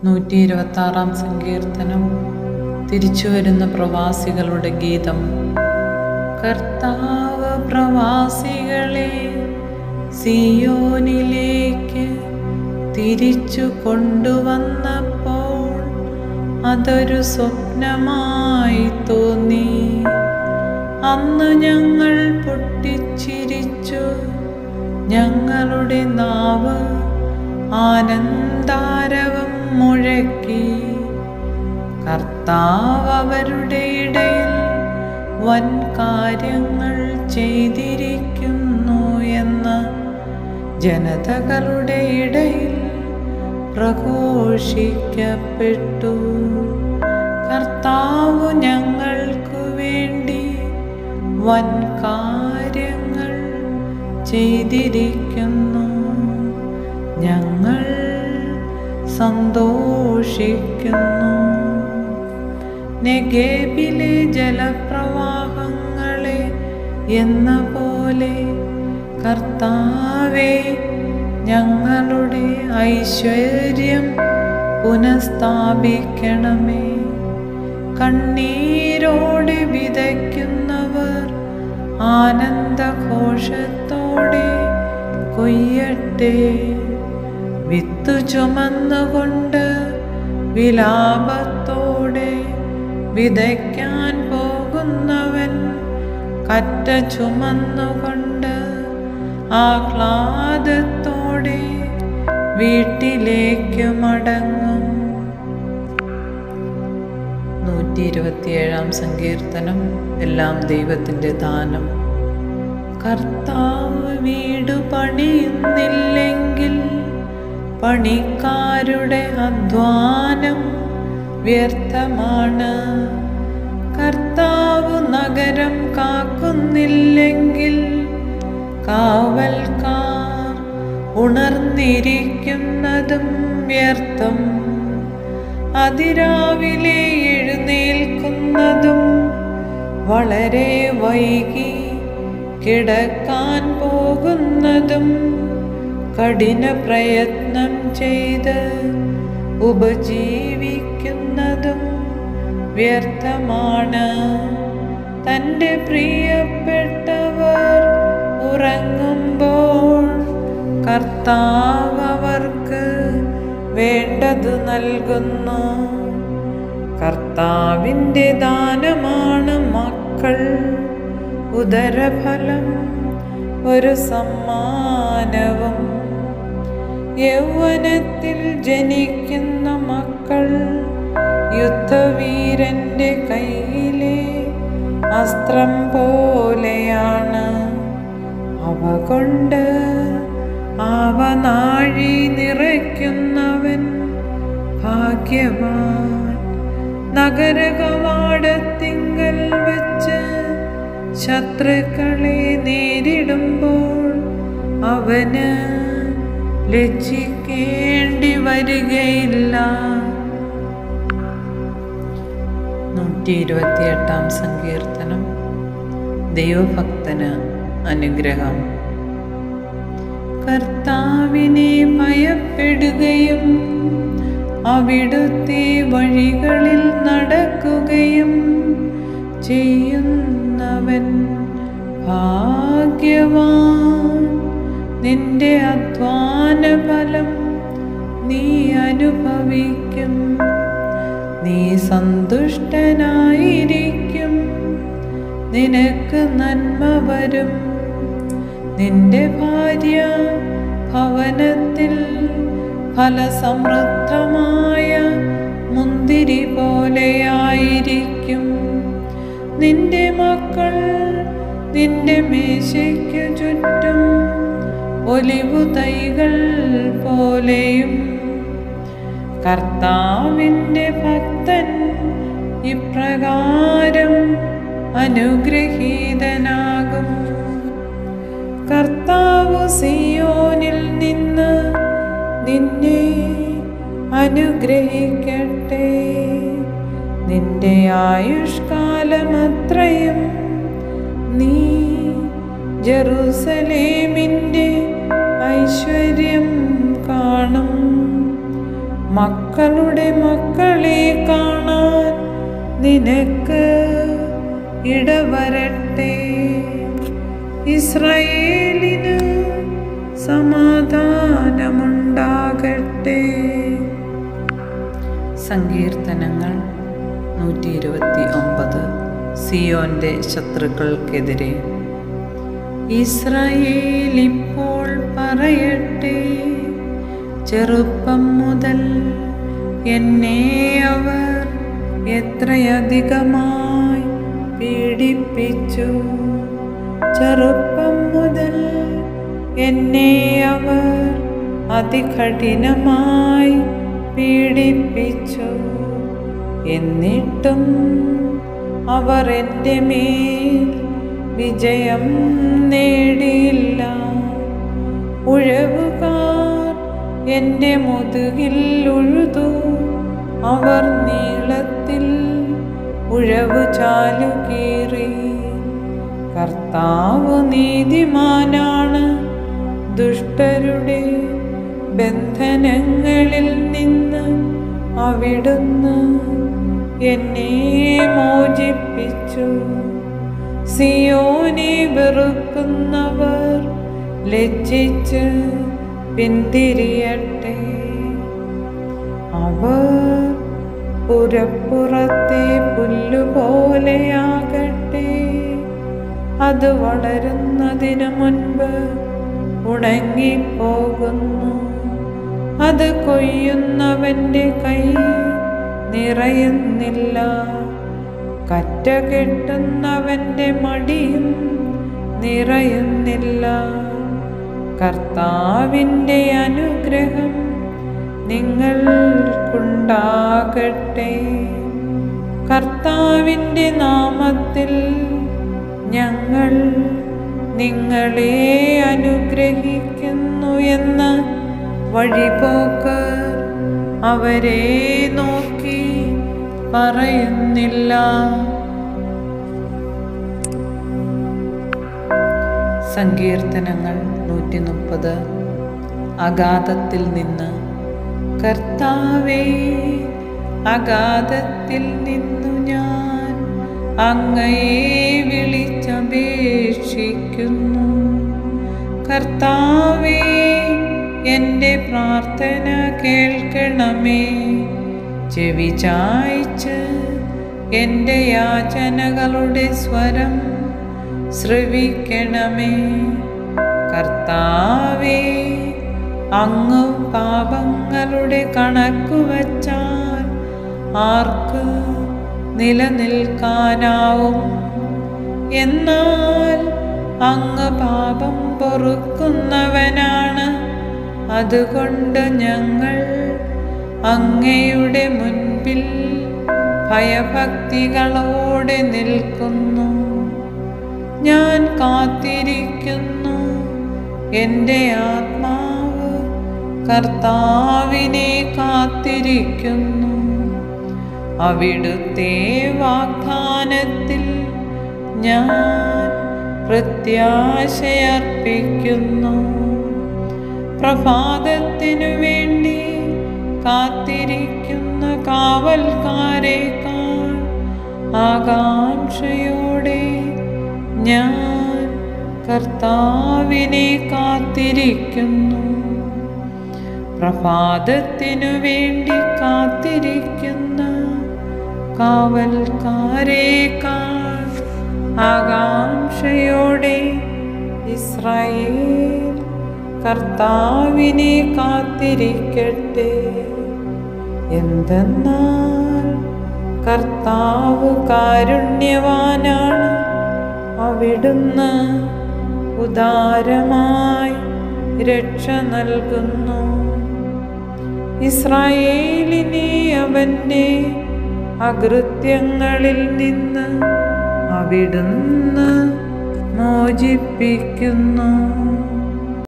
നൂറ്റി ഇരുപത്തി ആറാം സങ്കീർത്തനം തിരിച്ചു വരുന്ന പ്രവാസികളുടെ ഗീതം കർത്താവ് പ്രവാസികളെ സിയോനിലേക്ക് തിരിച്ചു കൊണ്ടുവന്നപ്പോൾ അതൊരു സ്വപ്നമായി തോന്നി അന്ന് ഞങ്ങൾ പൊട്ടിച്ചിരിച്ചു ഞങ്ങളുടെ നാവ് ആനന്ദാരവം മുഴക്കി കർത്താവ് അവരുടെ ഇടയിൽ വൻ കാര്യങ്ങൾ ചെയ്തിരിക്കുന്നു എന്ന് ജനതകളുടെ ഇടയിൽ പ്രഘോഷിക്കപ്പെട്ടു കർത്താവ് ഞങ്ങൾക്കു വേണ്ടി വൻ കാര്യങ്ങൾ ചെയ്തിരിക്കുന്നു ഞങ്ങൾ സന്തോഷിക്കുന്നു നെഗേബിലെ ജലപ്രവാഹങ്ങളെ എന്ന പോലെ കർത്താവെ ഞങ്ങളുടെ ഐശ്വര്യം പുനഃസ്ഥാപിക്കണമേ കണ്ണീരോടെ വിതയ്ക്കുന്നവർ ആനന്ദഘോഷത്തോടെ കൊയ്യട്ടെ വിത്തു ചുമന്നുകൊണ്ട് വിലാപത്തോടെ വിതയ്ക്കാൻ പോകുന്നവൻ കറ്റ ചുമന്നുകൊണ്ട് ആഹ്ലാദത്തോടെ വീട്ടിലേക്ക് മടങ്ങും നൂറ്റി ഇരുപത്തിയേഴാം സങ്കീർത്തനം എല്ലാം ദൈവത്തിൻ്റെ ദാനം കർത്താവ് വീട് പണിയുന്നില്ലെങ്കിൽ പണിക്കാരുടെ അധ്വാനം വ്യർത്ഥമാണ് കർത്താവ് നഗരം കാക്കുന്നില്ലെങ്കിൽ കാവൽക്കാർ ഉണർന്നിരിക്കുന്നതും വ്യർത്ഥം അതിരാവിലെ എഴുന്നേൽക്കുന്നതും വളരെ വൈകി കിടക്കാൻ പോകുന്നതും കഠിന പ്രയത്നം ചെയ്ത് ഉപജീവിക്കുന്നതും വ്യർത്ഥമാണ് തൻ്റെ പ്രിയപ്പെട്ടവർ ഉറങ്ങുമ്പോൾ കർത്താവ് അവർക്ക് വേണ്ടത് നൽകുന്നു കർത്താവിൻ്റെ ദാനമാണ് മക്കൾ ഉദരഫലം ഒരു സമ്മാനവും യൗവനത്തിൽ ജനിക്കുന്ന മക്കൾ യുദ്ധവീരന്റെ കയ്യിലെ അസ്ത്രം പോലെയാണ് അവ കൊണ്ട് അവ നാഴി നിറയ്ക്കുന്നവൻ ഭാഗ്യവാൻ നഗരകവാടത്തിങ്കൽ വെച്ച് ശത്രുക്കളെ നേരിടുമ്പോൾ അവന് ലജ്ജിക്കേണ്ടി വരികയില്ല നൂറ്റി ഇരുപത്തിയെട്ടാം സങ്കീർത്തനം ദൈവഭക്തന് അനുഗ്രഹം കർത്താവിനെ ഭയപ്പെടുകയും അവിടുത്തെ വഴികളിൽ നടക്കുകയും ചെയ്യുന്നവൻ ഭാഗ്യവാൻ നിന്റെ അധ്വാന ഫലം നീ അനുഭവിക്കും നീ സന്തുഷ്ടനായിരിക്കും നിനക്ക് നന്മ വരും നിന്റെ ഭാര്യ ഭവനത്തിൽ ഫലസമൃദ്ധമായ മുന്തിരി പോലെയായിരിക്കും നിന്റെ മക്കൾ നിന്റെ മേശയ്ക്കു ചുറ്റും ഒലിവു തൈകൾ പോലെയും കർത്താവിൻ്റെ ഭക്തൻ ഇപ്രകാരം അനുഗ്രഹീതനാകും കർത്താവ് സിയോനിൽ നിന്ന് നിന്നെ അനുഗ്രഹിക്കട്ടെ നിന്റെ ആയുഷ്കാലമത്രയും നീ ജെറൂസലേമിൻ്റെ ഐശ്വര്യം കാണും മക്കളുടെ മക്കളെ കാണാൻ നിനക്ക് ഇടവരട്ടെ ഇസ്രയേലിന് സമാധാനമുണ്ടാകട്ടെ സങ്കീർത്തനങ്ങൾ നൂറ്റി ഇരുപത്തി ഒമ്പത് സിയോന്റെ ശത്രുക്കൾക്കെതിരെ ഇസ്രായേൽ ഇപ്പോൾ പറയട്ടെ ചെറുപ്പം മുതൽ എന്നെ അവർ എത്രയധികമായി പീഡിപ്പിച്ചു ചെറുപ്പം മുതൽ എന്നെ അവർ അതികഠിനമായി പീഡിപ്പിച്ചു എന്നിട്ടും അവർ എൻ്റെ മേൽ വിജയം നേടിയില്ല ഉഴവുകാർ എൻ്റെ മുതുകിൽ ഉഴുതു അവർ നീളത്തിൽ ഉഴവു ചാലുകീറി കർത്താവ് നീതിമാനാണ് ദുഷ്ടരുടെ ബന്ധനങ്ങളിൽ നിന്ന് അവിടുന്ന് എന്നെ മോചിപ്പിച്ചു സിയോനെ വെറുക്കുന്നവർ ലജ്ജിച്ച് പിന്തിരിയട്ടെ അവർ പുരപ്പുറത്തെ പുല്ലുപോലെയാകട്ടെ അത് വളരുന്നതിന് മുൻപ് ഉണങ്ങിപ്പോകുന്നു അത് കൊയ്യുന്നവൻ്റെ കൈ നിറയുന്നില്ല കറ്റ കെട്ടുന്നവൻ്റെ മടിയും നിറയുന്നില്ല കർത്താവിൻ്റെ അനുഗ്രഹം നിങ്ങൾക്കുണ്ടാകട്ടെ കർത്താവിൻ്റെ നാമത്തിൽ ഞങ്ങൾ നിങ്ങളെ അനുഗ്രഹിക്കുന്നു എന്ന് വഴിപോക്കർ അവരെ നോക്കി പറയുന്നില്ല സങ്കീർത്തനങ്ങൾ നൂറ്റി മുപ്പത് അഗാധത്തിൽ നിന്ന് കർത്താവേ അഗാധത്തിൽ നിന്നു ഞാൻ അങ്ങയെ വിളിച്ചപേക്ഷിക്കുന്നു കർത്താവേ എൻ്റെ പ്രാർത്ഥന കേൾക്കണമേ ചെവി ചായ്ച്ച് എൻ്റെ യാചനകളുടെ സ്വരം ശ്രവിക്കണമേ കർത്താവേ അങ്ങ് പാപങ്ങളുടെ കണക്കു വച്ചാൽ ആർക്ക് നിലനിൽക്കാനാവും എന്നാൽ അങ്ങ് പാപം പൊറുക്കുന്നവനാണ് അതുകൊണ്ട് ഞങ്ങൾ അങ്ങയുടെ മുൻപിൽ ഭയഭക്തികളോടെ നിൽക്കുന്നു ഞാൻ കാത്തിരിക്കുന്നു എൻ്റെ ആത്മാവ് കർത്താവിനെ കാത്തിരിക്കുന്നു അവിടുത്തെ വാഗ്ദാനത്തിൽ ഞാൻ പ്രത്യാശയർപ്പിക്കുന്നു പ്രഭാതത്തിനു വേണ്ടി കാത്തിരിക്കുന്ന കാവൽക്കാരേക്കാൾ ആകാംക്ഷയോടെ ഞാൻ കർത്താവിനെ കാത്തിരിക്കുന്നു പ്രഭാതത്തിനു വേണ്ടി കാത്തിരിക്കുന്ന കാവൽക്കാരേക്കാൾ ആകാംക്ഷയോടെ ഇസ്രായേൽ കർത്താവിനെ കാത്തിരിക്കട്ടെ എന്തെന്നാൽ കർത്താവ് കാരുണ്യവാനാണ് അവിടുന്ന് ഉദാരമായി രക്ഷ നൽകുന്നു ഇസ്രായേലിനെ അവൻ്റെ അകൃത്യങ്ങളിൽ നിന്ന് അവിടുന്ന് മോചിപ്പിക്കുന്നു